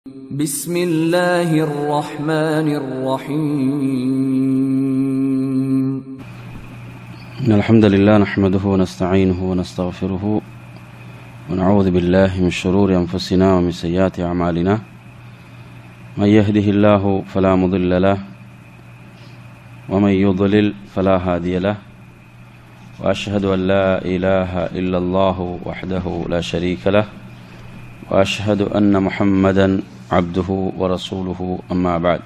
بسم الله الرحمن الرحيم إن الحمد لله نحمده ونستعينه ونستغفره ونعوذ بالله من شرور أنفسنا ومن سيئات أعمالنا من يهده الله فلا مضل له ومن يضلل فلا هادي له وأشهد أن لا إله إلا الله وحده لا شريك له وأشهد أن محمدا عبده ورسوله أما بعد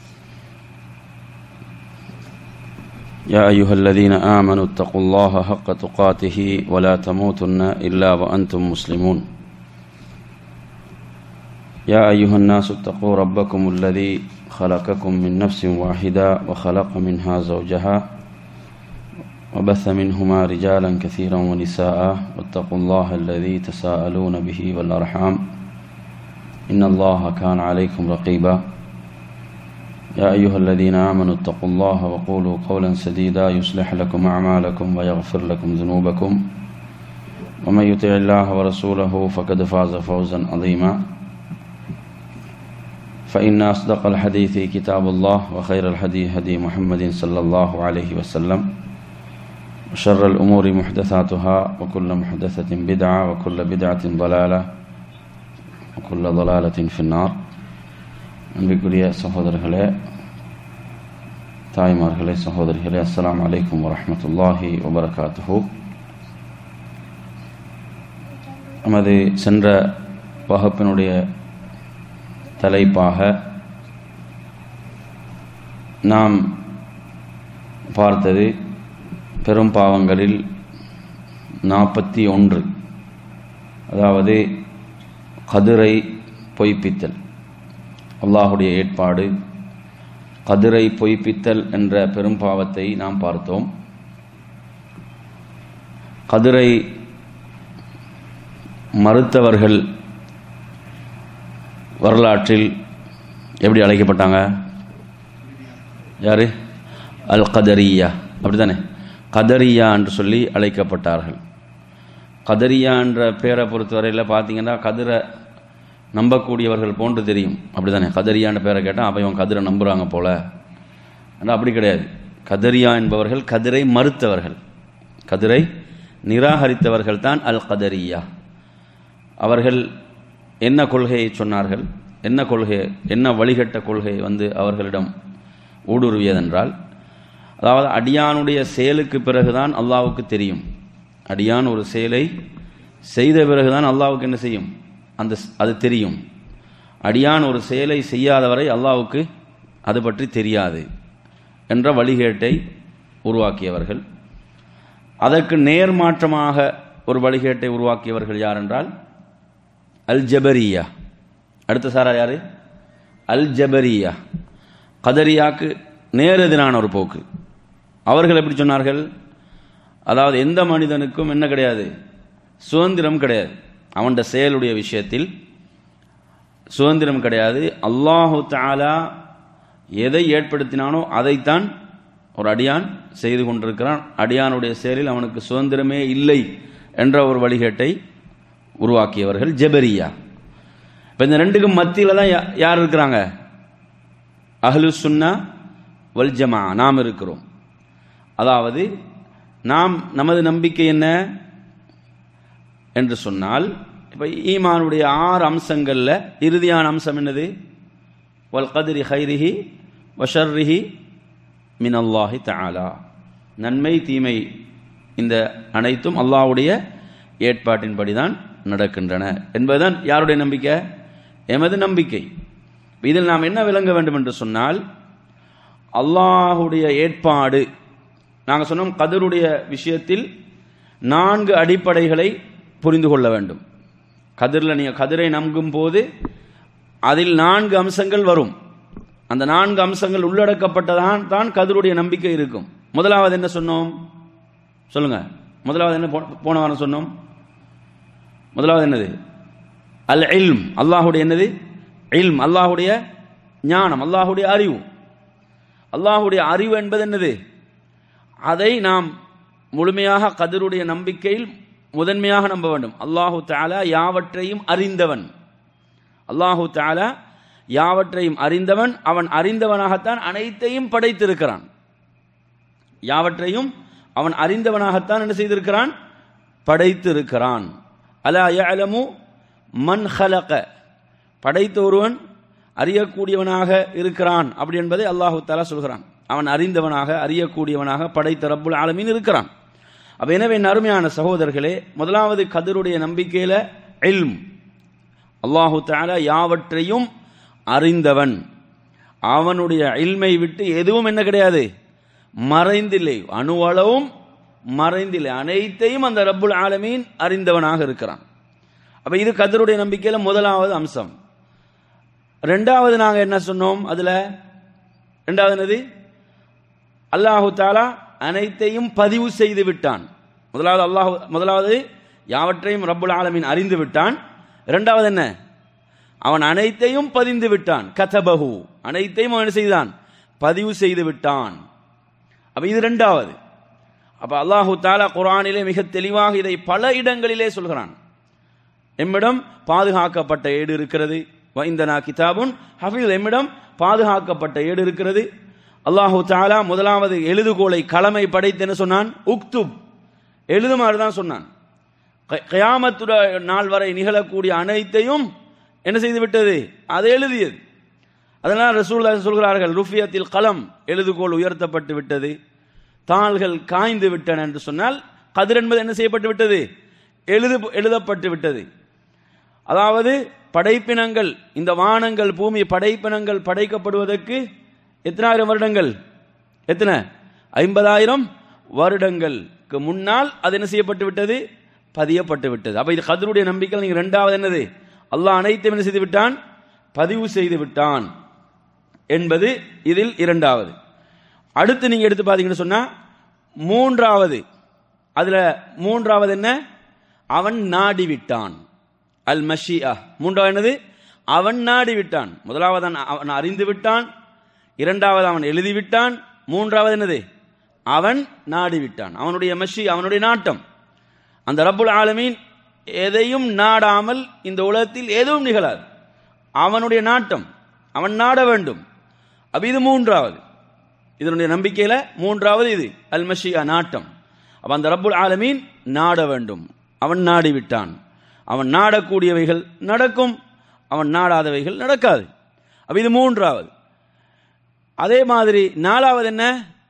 يا أيها الذين آمنوا اتقوا الله حق تقاته ولا تموتن إلا وأنتم مسلمون يا أيها الناس اتقوا ربكم الذي خلقكم من نفس واحدة وخلق منها زوجها وبث منهما رجالا كثيرا ونساء واتقوا الله الذي تساءلون به والأرحام إن الله كان عليكم رقيبا يا أيها الذين آمنوا اتقوا الله وقولوا قولا سديدا يصلح لكم أعمالكم ويغفر لكم ذنوبكم ومن يطع الله ورسوله فقد فاز فوزا عظيما فإن أصدق الحديث كتاب الله وخير الهدي هدي محمد صلى الله عليه وسلم وشر الأمور محدثاتها وكل محدثة بدعة وكل بدعة ضلالة وكل ضلالة في النار அன்பிற்குரிய சகோதரர்களே தாய்மார்களே சகோதரிகளே அஸ்ஸலாமு அலைக்கும் வரஹ்மத்துல்லாஹி வபரகாத்துஹு நமது சென்ற வகுப்பினுடைய தலைப்பாக நாம் பார்த்தது பெரும் பாவங்களில் நாற்பத்தி ஒன்று அதாவது கதிரை பொய்ப்பித்தல் அல்லாஹுடைய ஏற்பாடு கதிரை பொய்ப்பித்தல் என்ற பெரும் பாவத்தை நாம் பார்த்தோம் கதிரை மறுத்தவர்கள் வரலாற்றில் எப்படி அழைக்கப்பட்டாங்க யாரு அல் கதரியா அப்படித்தானே கதரியா என்று சொல்லி அழைக்கப்பட்டார்கள் கதரியா என்ற பேரை பொறுத்தவரையில் பார்த்தீங்கன்னா கதிரை நம்பக்கூடியவர்கள் போன்று தெரியும் அப்படிதானே கதரியான்ற பேரை கேட்டால் அப்போ இவன் கதிரை நம்புகிறாங்க போல ஆனால் அப்படி கிடையாது கதரியா என்பவர்கள் கதிரை மறுத்தவர்கள் கதிரை நிராகரித்தவர்கள் தான் அல் கதரியா அவர்கள் என்ன கொள்கையை சொன்னார்கள் என்ன கொள்கை என்ன வழிகட்ட கொள்கை வந்து அவர்களிடம் ஊடுருவியதென்றால் அதாவது அடியானுடைய செயலுக்கு பிறகுதான் அல்லாவுக்கு தெரியும் அடியான் ஒரு செயலை செய்த பிறகுதான் அல்லாவுக்கு என்ன செய்யும் அந்த அது தெரியும் அடியான் ஒரு செயலை செய்யாதவரை அல்லாவுக்கு அது பற்றி தெரியாது என்ற வழிகேட்டை உருவாக்கியவர்கள் அதற்கு நேர்மாற்றமாக ஒரு வழிகேட்டை உருவாக்கியவர்கள் யார் என்றால் அல் ஜபரியா அடுத்த சாரா யாரு அல் ஜபரியா கதரியாக்கு நேரெதிரான ஒரு போக்கு அவர்கள் எப்படி சொன்னார்கள் அதாவது எந்த மனிதனுக்கும் என்ன கிடையாது சுதந்திரம் கிடையாது அவன் செயலுடைய விஷயத்தில் சுதந்திரம் கிடையாது அல்லாஹு தாலா எதை ஏற்படுத்தினானோ அதைத்தான் ஒரு அடியான் செய்து கொண்டிருக்கிறான் அடியானுடைய செயலில் அவனுக்கு சுதந்திரமே இல்லை என்ற ஒரு வழிகேட்டை உருவாக்கியவர்கள் ஜெபரியா இப்போ இந்த ரெண்டுக்கும் மத்தியில் தான் யார் இருக்கிறாங்க அஹ்லு சுன்னா வல் ஜமா நாம் இருக்கிறோம் அதாவது நாம் நமது நம்பிக்கை என்ன என்று சொன்னால் இப்போ ஈமானுடைய ஆறு அம்சங்களில் இறுதியான அம்சம் என்னது வல் கதிரி ஹைரிஹி வஷர்ரிஹி மின் அல்லாஹி தாலா நன்மை தீமை இந்த அனைத்தும் அல்லாஹுடைய ஏற்பாட்டின்படி தான் நடக்கின்றன என்பதுதான் யாருடைய நம்பிக்கை எமது நம்பிக்கை இதில் நாம் என்ன விளங்க வேண்டும் என்று சொன்னால் அல்லாஹுடைய ஏற்பாடு நாங்கள் சொன்னோம் கதருடைய விஷயத்தில் நான்கு அடிப்படைகளை புரிந்து கொள்ள வேண்டும் கதிரில் நீங்கள் கதிரை நம்பும் போது அதில் நான்கு அம்சங்கள் வரும் அந்த நான்கு அம்சங்கள் உள்ளடக்கப்பட்டதான் தான் கதிருடைய நம்பிக்கை இருக்கும் முதலாவது என்ன சொன்னோம் சொல்லுங்க முதலாவது என்ன போன வாரம் சொன்னோம் முதலாவது என்னது அல் இல்ம் அல்லாஹுடைய என்னது இல்ம் அல்லாஹுடைய ஞானம் அல்லாஹுடைய அறிவு அல்லாஹுடைய அறிவு என்பது என்னது அதை நாம் முழுமையாக கதிருடைய நம்பிக்கையில் முதன்மையாக நம்ப வேண்டும் அல்லாஹு தாலா யாவற்றையும் அறிந்தவன் அல்லாஹு தாலா யாவற்றையும் அறிந்தவன் அவன் அறிந்தவனாகத்தான் அனைத்தையும் படைத்திருக்கிறான் யாவற்றையும் அவன் அறிந்தவனாகத்தான் என்ன செய்திருக்கிறான் படைத்திருக்கிறான் அலா யஅலமு மன் ஹலக படைத்த ஒருவன் அறியக்கூடியவனாக இருக்கிறான் அப்படி என்பதை அல்லாஹு தாலா சொல்கிறான் அவன் அறிந்தவனாக அறியக்கூடியவனாக படைத்த ரப்புல் ஆலமீன் இருக்கிறான் அப்ப எனவே என் அருமையான சகோதரர்களே முதலாவது கதிருடைய நம்பிக்கையில இல்ம் அல்லாஹு தாலா யாவற்றையும் அறிந்தவன் அவனுடைய இல்மை விட்டு எதுவும் என்ன கிடையாது மறைந்தில்லை அணுவளவும் மறைந்தில்லை அனைத்தையும் அந்த ரப்புல் ஆலமீன் அறிந்தவனாக இருக்கிறான் அப்ப இது கதருடைய நம்பிக்கையில முதலாவது அம்சம் ரெண்டாவது நாங்க என்ன சொன்னோம் அதுல ரெண்டாவது என்னது அல்லாஹு தாலா அனைத்தையும் பதிவு செய்து விட்டான் முதலாவது அல்லாஹு முதலாவது யாவற்றையும் ரப்புல் ஆலமீன் அறிந்து விட்டான் இரண்டாவது என்ன அவன் அனைத்தையும் பதிந்து விட்டான் கதபஹு அனைத்தையும் அவன் என்ன செய்தான் பதிவு செய்து விட்டான் அப்ப இது ரெண்டாவது அப்ப அல்லாஹு தாலா குர்ஆனிலே மிக தெளிவாக இதை பல இடங்களிலே சொல்கிறான் எம்மிடம் பாதுகாக்கப்பட்ட ஏடு இருக்கிறது வைந்தனா கிதாபுன் ஹஃபீஸ் எம்மிடம் பாதுகாக்கப்பட்ட ஏடு இருக்கிறது அல்லாஹு தாலா முதலாவது எழுதுகோலை களமை படைத்து என்ன சொன்னான் உக்துப் எழுதுமாறு தான் சொன்னான் கயாமத்துட நாள் வரை நிகழக்கூடிய அனைத்தையும் என்ன செய்து விட்டது அதை எழுதியது அதனால் ரசூல்லா சொல்கிறார்கள் ருஃபியத்தில் களம் எழுதுகோல் உயர்த்தப்பட்டு விட்டது தாள்கள் காய்ந்து விட்டன என்று சொன்னால் கதிர் என்பது என்ன செய்யப்பட்டு விட்டது எழுது எழுதப்பட்டு விட்டது அதாவது படைப்பினங்கள் இந்த வானங்கள் பூமி படைப்பினங்கள் படைக்கப்படுவதற்கு எத்தனாயிரம் வருடங்கள் எத்தனை ஐம்பதாயிரம் வருடங்களுக்கு முன்னால் அது என்ன செய்யப்பட்டு விட்டது பதியப்பட்டு விட்டது அப்ப இது கதருடைய நம்பிக்கை நீங்க ரெண்டாவது என்னது அல்லாஹ் அனைத்தையும் என்ன செய்து விட்டான் பதிவு செய்து விட்டான் என்பது இதில் இரண்டாவது அடுத்து நீங்க எடுத்து பார்த்தீங்கன்னு சொன்னா மூன்றாவது அதுல மூன்றாவது என்ன அவன் நாடி விட்டான் அல் மஷியா மூன்றாவது என்னது அவன் நாடி விட்டான் முதலாவது அவன் அறிந்து விட்டான் இரண்டாவது அவன் எழுதிவிட்டான் மூன்றாவது என்னது அவன் நாடி விட்டான் அவனுடைய மஷி அவனுடைய நாட்டம் அந்த ரப்புல் ஆலமீன் எதையும் நாடாமல் இந்த உலகத்தில் எதுவும் நிகழாது அவனுடைய நாட்டம் அவன் நாட வேண்டும் அப்ப இது மூன்றாவது இதனுடைய நம்பிக்கையில மூன்றாவது இது அல் மஷியா நாட்டம் அப்ப அந்த ரப்புல் ஆலமீன் நாட வேண்டும் அவன் நாடி விட்டான் அவன் நாடக்கூடியவைகள் நடக்கும் அவன் நாடாதவைகள் நடக்காது அப்ப இது மூன்றாவது அதே மாதிரி நாலாவது என்ன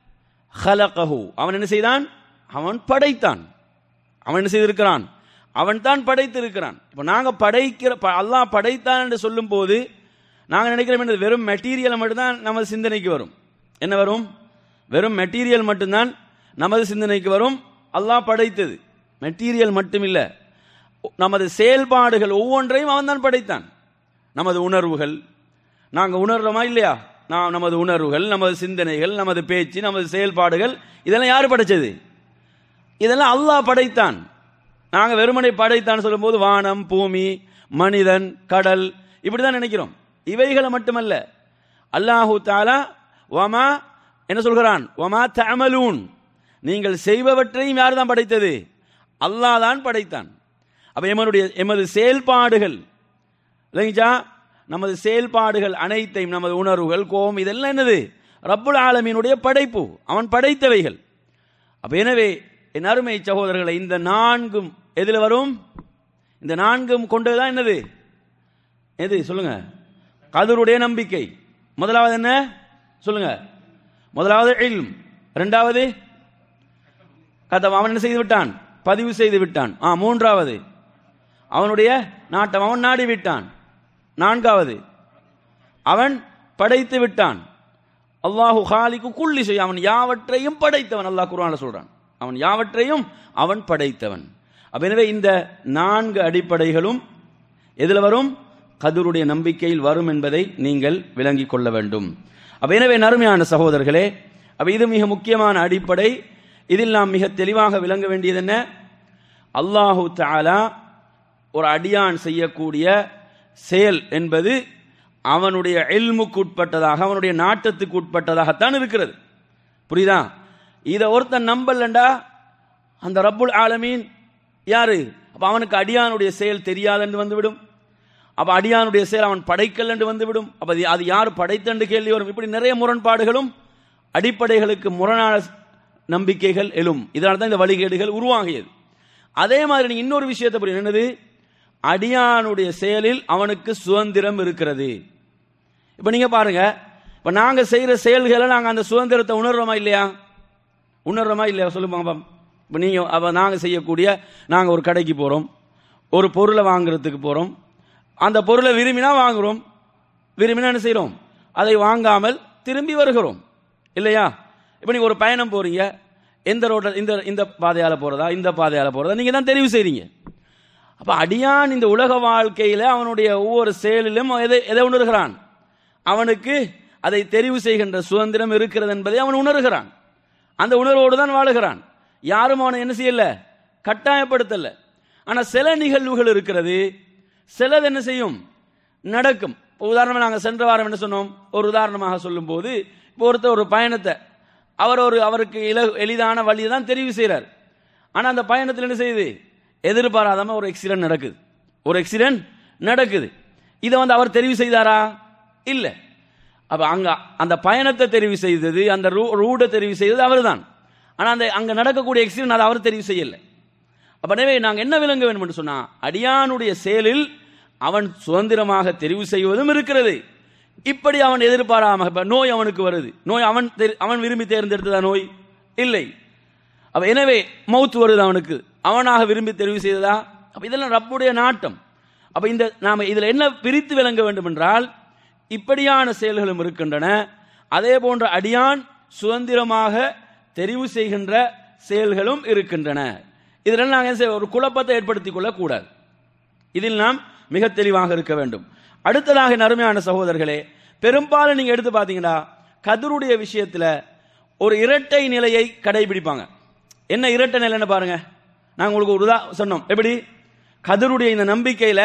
ஹலகஹு அவன் என்ன செய்தான் அவன் படைத்தான் அவன் என்ன செய்திருக்கிறான் அவன் தான் படைத்திருக்கிறான் இப்போ நாங்கள் படைக்கிற அல்லாஹ் படைத்தான் என்று சொல்லும் போது நாங்கள் நினைக்கிறோம் என்னது வெறும் மெட்டீரியல் மட்டும்தான் நமது சிந்தனைக்கு வரும் என்ன வரும் வெறும் மெட்டீரியல் மட்டும்தான் நமது சிந்தனைக்கு வரும் அல்லாஹ் படைத்தது மெட்டீரியல் மட்டும் இல்லை நமது செயல்பாடுகள் ஒவ்வொன்றையும் அவன் தான் படைத்தான் நமது உணர்வுகள் நாங்கள் உணர்றோமா இல்லையா நாம் நமது உணர்வுகள் நமது சிந்தனைகள் நமது பேச்சு நமது செயல்பாடுகள் இதெல்லாம் யார் படைச்சது இதெல்லாம் அல்லாஹ் படைத்தான் நாங்கள் வெறுமனை படைத்தான் சொல்லும்போது வானம் பூமி மனிதன் கடல் இப்படிதான் நினைக்கிறோம் இவைகளை மட்டுமல்ல அல்லாஹூ தாலா வமா என்ன சொல்கிறான் வமா தமலூன் நீங்கள் செய்பவற்றையும் யார் தான் படைத்தது அல்லாஹ் தான் படைத்தான் அப்ப எமனுடைய எமது செயல்பாடுகள் இல்லைங்களா நமது செயல்பாடுகள் அனைத்தையும் நமது உணர்வுகள் கோபம் இதெல்லாம் என்னது ரப்புல் ஆலமீனுடைய படைப்பு அவன் படைத்தவைகள் அப்ப எனவே என் அருமை சகோதரர்களை இந்த நான்கும் எதில் வரும் இந்த நான்கும் கொண்டதுதான் என்னது எது சொல்லுங்க கதருடைய நம்பிக்கை முதலாவது என்ன சொல்லுங்க முதலாவது இல்ம் இரண்டாவது கதம் அவன் என்ன செய்து விட்டான் பதிவு செய்து விட்டான் ஆ மூன்றாவது அவனுடைய நாட்டம் அவன் நாடி விட்டான் நான்காவது அவன் படைத்து விட்டான் அல்லாஹு ஹாலிக்கு குள்ளி செய்ய அவன் யாவற்றையும் படைத்தவன் அல்லாஹ் குர்ஆன்ல சொல்றான் அவன் யாவற்றையும் அவன் படைத்தவன் அப்ப எனவே இந்த நான்கு அடிப்படைகளும் எதுல வரும் கதருடைய நம்பிக்கையில் வரும் என்பதை நீங்கள் விளங்கிக் கொள்ள வேண்டும் அப்ப எனவே நறுமையான சகோதரர்களே அப்ப இது மிக முக்கியமான அடிப்படை இதில் நாம் மிக தெளிவாக விளங்க வேண்டியது என்ன அல்லாஹு தாலா ஒரு அடியான் செய்யக்கூடிய செயல் என்பது அவனுடைய எல்முக்கு உட்பட்டதாக அவனுடைய நாட்டத்துக்கு உட்பட்டதாகத்தான் இருக்கிறது புரியுதா இதை ஒருத்தன் நம்பலண்டா அந்த ரப்புல் ஆலமீன் யாரு அப்ப அவனுக்கு அடியானுடைய செயல் தெரியாதென்று வந்துவிடும் அப்ப அடியானுடைய செயல் அவன் படைக்கல் என்று வந்துவிடும் அப்ப அது- அது யார் படைத்தென்று கேள்வி வரும் இப்படி நிறைய முரண்பாடுகளும் அடிப்படைகளுக்கு முரணான நம்பிக்கைகள் எழும் இதனால தான் இந்த வழிகேடுகள் உருவாகியது அதே மாதிரி நீங்க இன்னொரு விஷயத்தை புரியும் என்னது அடியானுடைய செயலில் அவனுக்கு சுதந்திரம் இருக்கிறது இப்ப நீங்க பாருங்க இப்ப நாங்க செய்யற செயல்களை நாங்க அந்த சுதந்திரத்தை உணர்றோமா இல்லையா உணர்றோமா இல்லையா சொல்லுங்க பாப்போம். இப்ப நீங்க அப்ப நாங்க செய்யக்கூடிய நாங்க ஒரு கடைக்கு போறோம் ஒரு பொருளை வாங்குறதுக்கு போறோம் அந்த பொருளை விரும்பினா வாங்குறோம் விரும்பினா என்ன செய்றோம் அதை வாங்காமல் திரும்பி வருகிறோம் இல்லையா இப்ப நீங்க ஒரு பயணம் போறீங்க எந்த ரோட இந்த இந்த பாதையால போறதா இந்த பாதையால போறதா நீங்க தான் தெரிவு செய்றீங்க அப்ப அடியான் இந்த உலக வாழ்க்கையில அவனுடைய ஒவ்வொரு செயலிலும் எதை எதை உணர்கிறான் அவனுக்கு அதை தெரிவு செய்கின்ற சுதந்திரம் இருக்கிறது என்பதை அவன் உணர்கிறான் அந்த உணர்வோடு தான் வாழுகிறான் யாரும் அவனை என்ன செய்யல கட்டாயப்படுத்தல ஆனா சில நிகழ்வுகள் இருக்கிறது சிலது என்ன செய்யும் நடக்கும் இப்போ உதாரணமா நாங்க சென்ற வாரம் என்ன சொன்னோம் ஒரு உதாரணமாக சொல்லும்போது இப்போ ஒருத்தர் ஒரு பயணத்தை அவர் ஒரு அவருக்கு இல எளிதான வழியை தான் தெரிவு செய்றார் ஆனா அந்த பயணத்தில் என்ன செய்யுது எதிர்பாராதம ஒரு எக்ஸிடென்ட் நடக்குது ஒரு எக்ஸிடென்ட் நடக்குது இதை வந்து அவர் தெரிவு செய்தாரா இல்ல அப்ப அங்க அந்த பயணத்தை தெரிவு செய்தது அந்த ரூட்டை தெரிவு செய்தது அவர்தான் ஆனா அந்த அங்க நடக்கக்கூடிய எக்ஸிடென்ட் அதை அவர் தெரிவு செய்யல அப்ப எனவே நாங்க என்ன விளங்க வேண்டும் என்று சொன்னா அடியானுடைய செயலில் அவன் சுதந்திரமாக தெரிவு செய்வதும் இருக்கிறது இப்படி அவன் எதிர்பாராம இப்ப நோய் அவனுக்கு வருது நோய் அவன் தெரி- அவன் விரும்பி தேர்ந்தெடுத்ததா நோய் இல்லை அப்ப எனவே மௌத் வருது அவனுக்கு அவனாக விரும்பி தெரிவு செய்ததா அப்ப இதெல்லாம் ரப்புடைய நாட்டம் அப்ப இந்த நாம இதுல என்ன பிரித்து விளங்க வேண்டும் என்றால் இப்படியான செயல்களும் இருக்கின்றன அதே போன்ற அடியான் சுதந்திரமாக தெரிவு செய்கின்ற செயல்களும் இருக்கின்றன இதில் நாங்கள் என்ன செய்ய- ஒரு குழப்பத்தை ஏற்படுத்திக் கொள்ளக்கூடாது இதில் நாம் மிக தெளிவாக இருக்க வேண்டும் அடுத்ததாக என் அருமையான சகோதரர்களே பெரும்பாலும் நீங்க எடுத்து பார்த்தீங்கன்னா கதிருடைய விஷயத்துல ஒரு இரட்டை நிலையை கடைபிடிப்பாங்க என்ன இரட்டை நிலைன்னு பாருங்க நாங்க உங்களுக்கு ஒரு உதா சொன்னோம் எப்படி கதிருடைய இந்த நம்பிக்கையில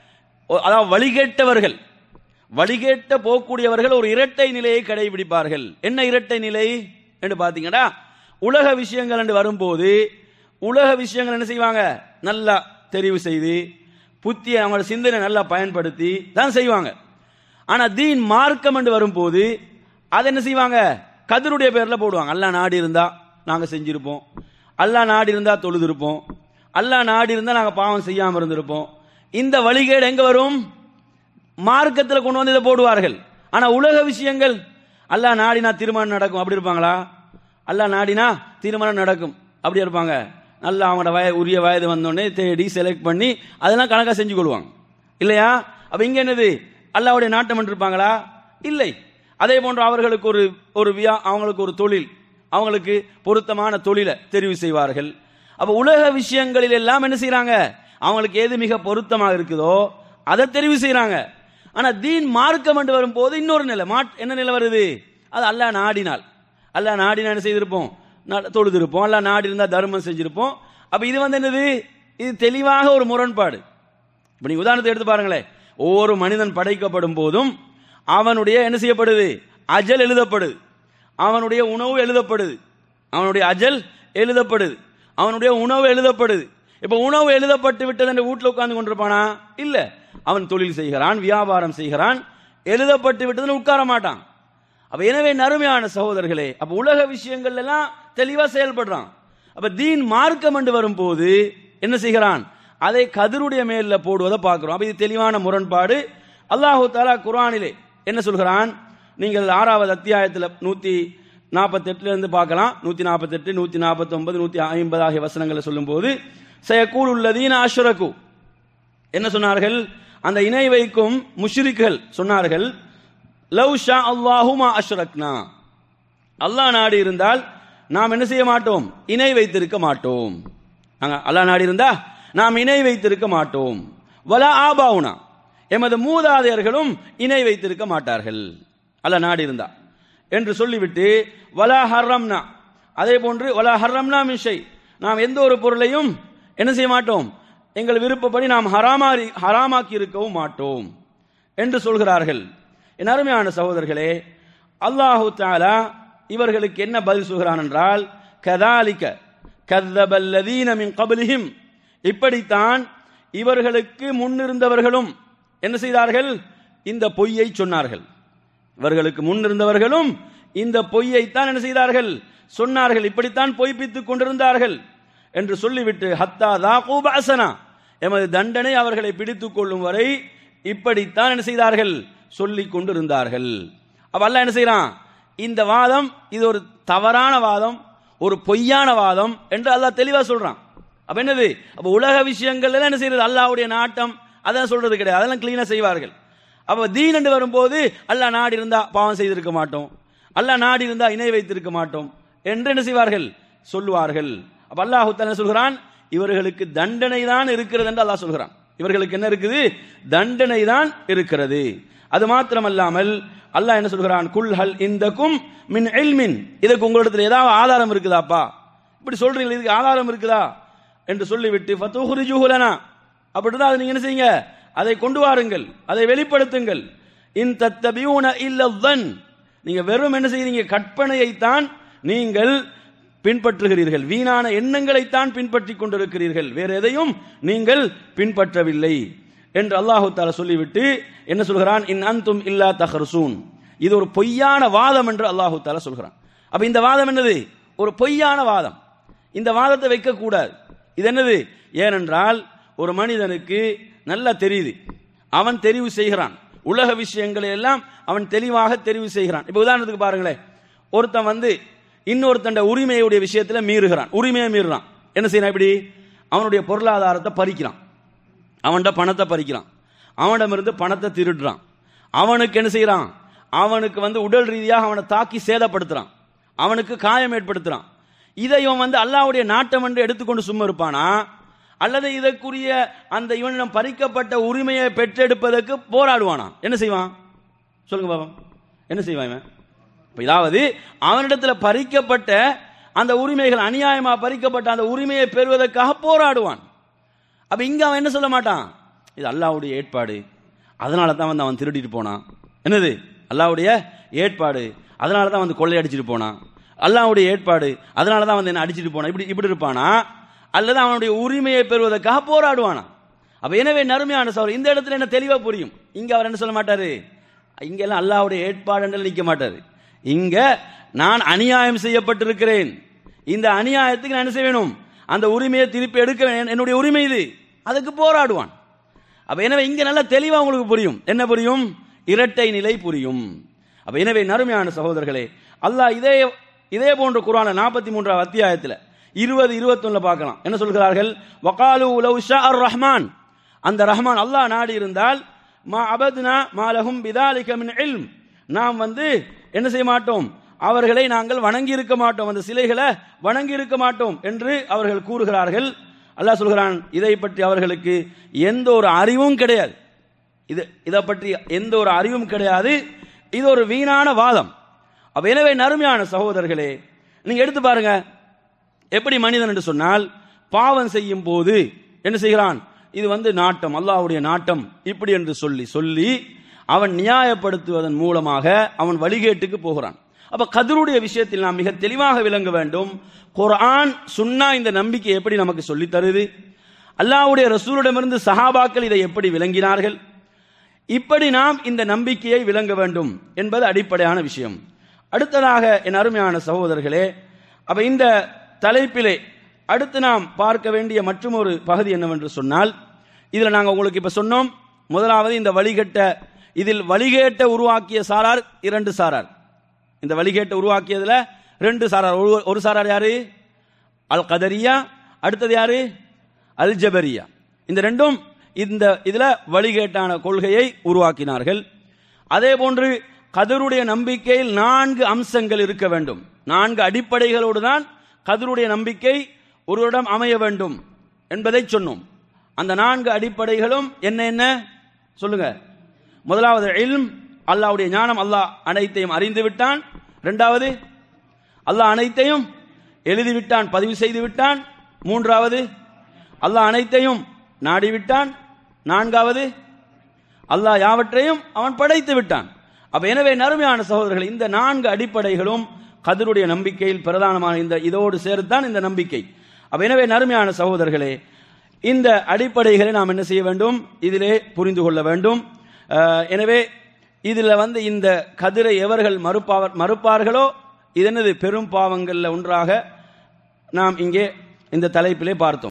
ஒ- அதாவது வழிகேட்டவர்கள் வழிகேட்ட போகக்கூடியவர்கள் ஒரு இரட்டை நிலையை கடைபிடிப்பார்கள் என்ன இரட்டை நிலை என்று பார்த்தீங்கன்னா உலக விஷயங்கள் என்று வரும்போது உலக விஷயங்கள் என்ன செய்வாங்க நல்லா தெரிவு செய்து புத்தியை அவங்களோட சிந்தனை நல்லா பயன்படுத்தி தான் செய்வாங்க ஆனா தீன் மார்க்கம் என்று வரும்போது அதை என்ன செய்வாங்க கதிருடைய பேர்ல போடுவாங்க அல்லாஹ் நாடி இருந்தா நாங்க செஞ்சிருப்போம் அல்லாஹ் நாடி இருந்தா தொழுதிருப்போம் அல்லாஹ் நாடி இருந்தா நாங்க பாவம் செய்யாம இருந்திருப்போம் இந்த வழிகேடு எங்க வரும் மார்க்கத்தில் கொண்டு வந்து இதை போடுவார்கள் ஆனா உலக விஷயங்கள் அல்லாஹ் நாடினா திருமணம் நடக்கும் அப்படி இருப்பாங்களா அல்லாஹ் நாடினா திருமணம் நடக்கும் அப்படி இருப்பாங்க நல்லா அவங்களோட வய உரிய வயது வந்தோடனே தேடி செலக்ட் பண்ணி அதெல்லாம் கணக்கா செஞ்சு கொள்வாங்க இல்லையா அப்ப இங்க என்னது அல்லாஹ்வுடைய நாட்டம் என்று இருப்பாங்களா இல்லை அதே போன்று அவர்களுக்கு ஒரு ஒரு வியா அவங்களுக்கு ஒரு தொழில் அவங்களுக்கு பொருத்தமான தொழிலை தெரிவு செய்வார்கள் அப்ப உலக விஷயங்களில் எல்லாம் என்ன செய்றாங்க அவங்களுக்கு எது மிக பொருத்தமாக இருக்குதோ அதை தெரிவு செய்றாங்க ஆனா தீன் மார்க்கம் என்று வரும்போது இன்னொரு நிலை மாட் என்ன நிலை வருது அது அல்லாஹ் நாடினால் அல்லாஹ் நாடினா என்ன செய்திருப்போம் நா- தொழுதிருப்போம் அல்லாஹ் நாடி இருந்தா தர்மம் செஞ்சிருப்போம் அப்ப இது வந்து என்னது இது தெளிவாக ஒரு முரண்பாடு இப்ப நீங்க உதாரணத்தை எடுத்து பாருங்களேன் ஒவ்வொரு மனிதன் படைக்கப்படும் போதும் அவனுடைய என்ன செய்யப்படுது அஜல் எழுதப்படுது அவனுடைய உணவு எழுதப்படுது அவனுடைய அஜல் எழுதப்படுது அவனுடைய உணவு எழுதப்படுது இப்ப உணவு எழுதப்பட்டு விட்டது என்று வீட்டில் உட்கார்ந்து கொண்டிருப்பானா இல்ல அவன் தொழில் செய்கிறான் வியாபாரம் செய்கிறான் எழுதப்பட்டு விட்டதுன்னு உட்கார மாட்டான் அப்ப எனவே நறுமையான சகோதரர்களே அப்ப உலக விஷயங்கள் எல்லாம் தெளிவா செயல்படுறான் அப்ப தீன் மார்க்கம் என்று வரும்போது என்ன செய்கிறான் அதை கதிருடைய மேல போடுவதை பார்க்கிறோம் அப்ப இது தெளிவான முரண்பாடு அல்லாஹு தாலா குர்ஆனிலே என்ன சொல்கிறான் நீங்கள் ஆறாவது அத்தியாயத்தில் நூத்தி நாற்பத்தி எட்டுல இருந்து பார்க்கலாம் நூத்தி நாற்பத்தி எட்டு நூத்தி நாற்பத்தி ஒன்பது நூத்தி ஐம்பது ஆகிய வசனங்களை சொல்லும்போது சயக்கூல் உள்ளதீன அஷ்ரகு என்ன சொன்னார்கள் அந்த இணை வைக்கும் முஷ்ரிக்குகள் சொன்னார்கள் லவ் ஷா அல்லாஹுமா அஷ்ரக்னா அல்லாஹ் நாடி இருந்தால் நாம் என்ன செய்ய மாட்டோம் இணை வைத்திருக்க மாட்டோம் நாங்க அல்லாஹ் நாடி இருந்தா நாம் இணை வைத்திருக்க மாட்டோம் வலா ஆபாவுனா எமது மூதாதையர்களும் இணை வைத்திருக்க மாட்டார்கள் அல்லாஹ் நாடி இருந்தா என்று சொல்லிவிட்டு வலா ஹர்ரம்னா அதே போன்று வலா ஹர்ரம்னா மிஷை நாம் எந்த ஒரு பொருளையும் என்ன செய்ய மாட்டோம் எங்கள் விருப்பப்படி நாம் ஹராமாரி ஹராமாக்கி இருக்கவும் மாட்டோம் என்று சொல்கிறார்கள் என் அருமையான சகோதரர்களே அல்லாஹு தாலா இவர்களுக்கு என்ன பதில் சொல்கிறான் என்றால் கதாலிக்க கதபல்லதீன மின் கபலிஹிம் இப்படித்தான் இவர்களுக்கு முன்னிருந்தவர்களும் என்ன செய்தார்கள் இந்த பொய்யை சொன்னார்கள் இவர்களுக்கு முன் இருந்தவர்களும் இந்த பொய்யைத்தான் என்ன செய்தார்கள் சொன்னார்கள் இப்படித்தான் பொய்ப்பித்துக் கொண்டிருந்தார்கள் என்று சொல்லிவிட்டு ஹத்தா தாகூப அசனா எமது தண்டனை அவர்களை பிடித்துக் கொள்ளும் வரை இப்படித்தான் என்ன செய்தார்கள் சொல்லிக் கொண்டிருந்தார்கள் அப்ப அல்லாஹ் என்ன செய்யறான் இந்த வாதம் இது ஒரு தவறான வாதம் ஒரு பொய்யான வாதம் என்று அல்லாஹ் தெளிவா சொல்றான் அப்ப என்னது அப்ப உலக விஷயங்கள் எல்லாம் என்ன செய்யறது அல்லாஹ்வுடைய நாட்டம் அதான் சொல்றது கிடையாது அதெல்லாம் கிளீனா செய்வார்கள் அப்ப தீன் என்று வரும்போது அல்லாஹ் நாடி இருந்தா பாவம் செய்திருக்க மாட்டோம் அல்லாஹ் நாடி இருந்தா இணை வைத்திருக்க மாட்டோம் என்று என்ன செய்வார்கள் சொல்லுவார்கள் அப்ப அல்லாஹ் என்ன சொல்கிறான் இவர்களுக்கு தண்டனை தான் இருக்கிறது என்று அல்லாஹ் சொல்கிறான் இவர்களுக்கு என்ன இருக்குது தண்டனை தான் இருக்கிறது அது மாத்திரமல்லாமல் அல்லாஹ் என்ன சொல்கிறான் குல் ஹல் இந்தக்கும் மின் இல்மின் இதுக்கு உங்களிடத்தில் ஏதாவது ஆதாரம் இருக்குதாப்பா இப்படி சொல்றீங்க இதுக்கு ஆதாரம் இருக்குதா என்று சொல்லிவிட்டு ஃபத்துஹுரிஜுஹுலனா அப்படிதான் அதை நீங்க என்ன செய்யுங்க அதை கொண்டு வாருங்கள் அதை வெளிப்படுத்துங்கள் இன் தத்தபியூன இல்லவன் நீங்க வெறும் என்ன செய்றீங்க கற்பனையைத்தான் நீங்கள் பின்பற்றுகிறீர்கள் வீணான எண்ணங்களைத்தான் பின்பற்றிக் கொண்டிருக்கிறீர்கள் வேற எதையும் நீங்கள் பின்பற்றவில்லை என்று அல்லாஹு தாலா சொல்லிவிட்டு என்ன சொல்கிறான் இன் அந்தும் இல்லா தஹர்சூன் இது ஒரு பொய்யான வாதம் என்று அல்லாஹு தாலா சொல்கிறான் அப்ப இந்த வாதம் என்னது ஒரு பொய்யான வாதம் இந்த வாதத்தை வைக்கக்கூடாது இது என்னது ஏனென்றால் ஒரு மனிதனுக்கு நல்லா தெரியுது அவன் தெரிவு செய்கிறான் உலக விஷயங்களை எல்லாம் அவன் தெளிவாக தெரிவு செய்கிறான் இப்ப உதாரணத்துக்கு பாருங்களேன் ஒருத்தன் வந்து இன்னொருத்தண்ட உரிமையுடைய விஷயத்துல மீறுகிறான் உரிமையை மீறுறான் என்ன செய்யறான் இப்படி அவனுடைய பொருளாதாரத்தை பறிக்கிறான் அவன்கிட்ட பணத்தை பறிக்கிறான் அவனிடமிருந்து பணத்தை திருடுறான் அவனுக்கு என்ன செய்யறான் அவனுக்கு வந்து உடல் ரீதியாக அவனை தாக்கி சேதப்படுத்துறான் அவனுக்கு காயம் ஏற்படுத்துறான் இதை இவன் வந்து அல்லாவுடைய நாட்டம் என்று எடுத்துக்கொண்டு சும்மா இருப்பானா அல்லது இதற்குரிய அந்த இவனிடம் பறிக்கப்பட்ட உரிமையை பெற்றெடுப்பதற்கு போராடுவானா என்ன செய்வான் சொல்லுங்க பாபா என்ன செய்வான் இவன் இப்ப இதாவது அவனிடத்துல பறிக்கப்பட்ட அந்த உரிமைகள் அநியாயமா பறிக்கப்பட்ட அந்த உரிமையை பெறுவதற்காக போராடுவான் அப்ப இங்க அவன் என்ன சொல்ல மாட்டான் இது அல்லாவுடைய ஏற்பாடு அதனால தான் வந்து அவன் திருடிட்டு போனான் என்னது அல்லாவுடைய ஏற்பாடு அதனால தான் வந்து கொள்ளையடிச்சிட்டு போனான் அல்லாவுடைய ஏற்பாடு அதனால தான் வந்து என்ன அடிச்சிட்டு போனான் இப்படி இப்படி இருப்பானா அல்லது அவனுடைய உரிமையை பெறுவதற்காக போராடுவானா அப்ப எனவே நறுமையான சவர் இந்த இடத்துல என்ன தெளிவா புரியும் இங்க அவர் என்ன சொல்ல மாட்டாரு இங்க எல்லாம் அல்லாவுடைய ஏற்பாடு என்று நிற்க மாட்டாரு இங்க நான் அநியாயம் செய்யப்பட்டிருக்கிறேன் இந்த அநியாயத்துக்கு நான் என்ன செய்ய வேணும் அந்த உரிமையை திருப்பி எடுக்க வேணும். என்னுடைய உரிமை இது அதுக்கு போராடுவான் அப்ப எனவே இங்க நல்லா தெளிவா உங்களுக்கு புரியும் என்ன புரியும் இரட்டை நிலை புரியும் அப்ப எனவே நறுமையான சகோதரர்களே அல்லாஹ் இதே இதே போன்ற குரான நாற்பத்தி மூன்றாவது அத்தியாயத்தில் இருபது இருபத்தொன்னுல பார்க்கலாம் என்ன சொல்கிறார்கள் வகாலு உலவு ஷா அர் ரஹ்மான் அந்த ரஹ்மான் அல்லாஹ் நாடி இருந்தால் மா அபத்னா மாலஹும் பிதாலிக மின் இல்ம் நாம் வந்து என்ன செய்ய மாட்டோம் அவர்களை நாங்கள் வணங்கி இருக்க மாட்டோம் அந்த சிலைகளை வணங்கி இருக்க மாட்டோம் என்று அவர்கள் கூறுகிறார்கள் அல்லாஹ் சொல்கிறான் இதை பற்றி அவர்களுக்கு எந்த ஒரு அறிவும் கிடையாது இது இதை பற்றி எந்த ஒரு அறிவும் கிடையாது இது ஒரு வீணான வாதம் அப்ப எனவே நறுமையான சகோதரர்களே நீங்க எடுத்து பாருங்க எப்படி மனிதன் என்று சொன்னால் பாவம் செய்யும் போது என்ன செய்கிறான் இது வந்து நாட்டம் அல்லாஹ்வுடைய நாட்டம் இப்படி என்று சொல்லி சொல்லி அவன் நியாயப்படுத்துவதன் மூலமாக அவன் வழிகேட்டுக்கு போகிறான் அப்ப கதருடைய விஷயத்தில் நாம் மிக தெளிவாக விளங்க வேண்டும் குர்ஆன் சுன்னா இந்த நம்பிக்கை எப்படி நமக்கு சொல்லித் தருது அல்லாஹ்வுடைய ரசூலிடமிருந்து சஹாபாக்கள் இதை எப்படி விளங்கினார்கள் இப்படி நாம் இந்த நம்பிக்கையை விளங்க வேண்டும் என்பது அடிப்படையான விஷயம் அடுத்ததாக என் அருமையான சகோதரர்களே அப்ப இந்த தலைப்பிலே அடுத்து நாம் பார்க்க வேண்டிய மற்றும் ஒரு பகுதி என்னவென்று சொன்னால் இதுல நாங்க உங்களுக்கு இப்ப சொன்னோம் முதலாவது இந்த வழிகட்ட இதில் வழிகேட்ட உருவாக்கிய சாரார் இரண்டு சாரார் இந்த வழிகேட்ட உருவாக்கியதுல ரெண்டு சாரார் ஒரு- ஒரு சாரார் யாரு அல் கதரியா அடுத்தது யாரு அல் ஜபரியா இந்த ரெண்டும் இந்த இதுல வழிகேட்டான கொள்கையை உருவாக்கினார்கள் அதே போன்று கதருடைய நம்பிக்கையில் நான்கு அம்சங்கள் இருக்க வேண்டும் நான்கு அடிப்படைகளோடு தான் கதருடைய நம்பிக்கை ஒருவரிடம் அமைய வேண்டும் என்பதை சொன்னோம் அந்த நான்கு அடிப்படைகளும் என்ன என்ன சொல்லுங்க முதலாவது இல்ம் அல்லாஹ்வுடைய ஞானம் அல்லாஹ் அனைத்தையும் அறிந்து விட்டான் இரண்டாவது அல்லாஹ் அனைத்தையும் எழுதி விட்டான் பதிவு செய்து விட்டான் மூன்றாவது அல்லாஹ் அனைத்தையும் நாடிவிட்டான் நான்காவது அல்லாஹ் யாவற்றையும் அவன் படைத்து விட்டான் அப்ப எனவே நறுமையான சகோதரர்கள் இந்த நான்கு அடிப்படைகளும் கதருடைய நம்பிக்கையில் பிரதானமான இந்த இதோடு சேர்த்தான் இந்த நம்பிக்கை அப்ப எனவே நறுமையான சகோதரர்களே இந்த அடிப்படைகளை நாம் என்ன செய்ய வேண்டும் இதிலே புரிந்து கொள்ள வேண்டும் அஹ், எனவே இதில் வந்து இந்த கதிரை எவர்கள் மறுப்பாவர் மறுப்பார்களோ இது என்னது பெரும் பாவங்களில் ஒன்றாக நாம் இங்கே இந்த தலைப்பிலே பார்த்தோம்